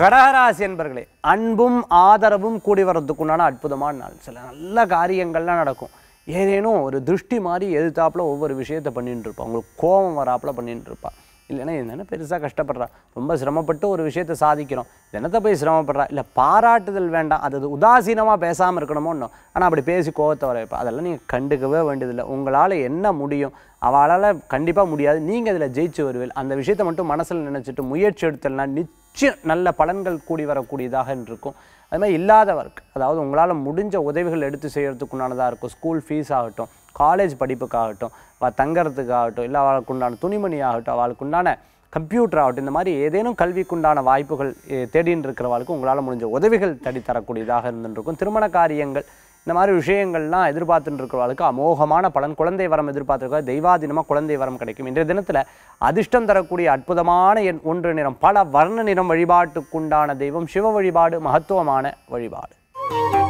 கடகராசி என்பர்களே அன்பும் ஆதரவும் கூடி வர்றதுக்குண்டான அற்புதமான நாள் சில நல்ல காரியங்கள்லாம் நடக்கும் ஏதேனும் ஒரு திருஷ்டி மாதிரி எதிர்த்தாப்புல ஒவ்வொரு விஷயத்த பண்ணிட்டு இருப்பா உங்களுக்கு கோபம் வராப்புல பண்ணிட்டு இருப்பா இல்லைன்னா என்ன பெருசாக கஷ்டப்படுறா ரொம்ப சிரமப்பட்டு ஒரு விஷயத்தை சாதிக்கிறோம் என்னத்தை போய் சிரமப்படுறா இல்லை பாராட்டுதல் வேண்டாம் அது உதாசீனமாக பேசாமல் இருக்கணுமோ இன்னும் ஆனால் அப்படி பேசி கோவத்தை வர வைப்பா அதெல்லாம் நீங்கள் கண்டுக்கவே வேண்டியதில்லை உங்களால் என்ன முடியும் அவளால் கண்டிப்பாக முடியாது நீங்கள் இதில் ஜெயிச்சு வருவீள் அந்த விஷயத்தை மட்டும் மனசில் நினச்சிட்டு முயற்சி எடுத்தல்னா நிச்சயம் நல்ல பலன்கள் கூடி வரக்கூடியதாக இருக்கும் அது மாதிரி இல்லாதவர்க்கு அதாவது உங்களால் முடிஞ்ச உதவிகள் எடுத்து செய்கிறதுக்குண்டானதாக இருக்கும் ஸ்கூல் ஃபீஸ் ஆகட்டும் காலேஜ் படிப்புக்காகட்டும் அவள் தங்கறதுக்காகட்டும் இல்லை அவளுக்கு உண்டான துணிமணி ஆகட்டும் அவளுக்கு உண்டான கம்ப்யூட்டர் ஆகட்டும் இந்த மாதிரி ஏதேனும் கல்விக்குண்டான வாய்ப்புகள் எ, தேடின்னு இருக்கிறவளுக்கு உங்களால் முடிஞ்ச உதவிகள் தேடி தரக்கூடியதாக இருந்துருக்கும் திருமண காரியங்கள் இந்த மாதிரி விஷயங்கள்லாம் எதிர்பார்த்துட்டு இருக்கிறவளுக்கு அமோகமான பலன் குழந்தை வரம் எதிர்பார்த்துருக்கா தெய்வாதீனமாக குழந்தை வரம் கிடைக்கும் இன்றைய தினத்தில் அதிர்ஷ்டம் தரக்கூடிய அற்புதமான எண் ஒன்று நிறம் பல வர்ண நிறம் வழிபாட்டுக்குண்டான தெய்வம் சிவ வழிபாடு மகத்துவமான வழிபாடு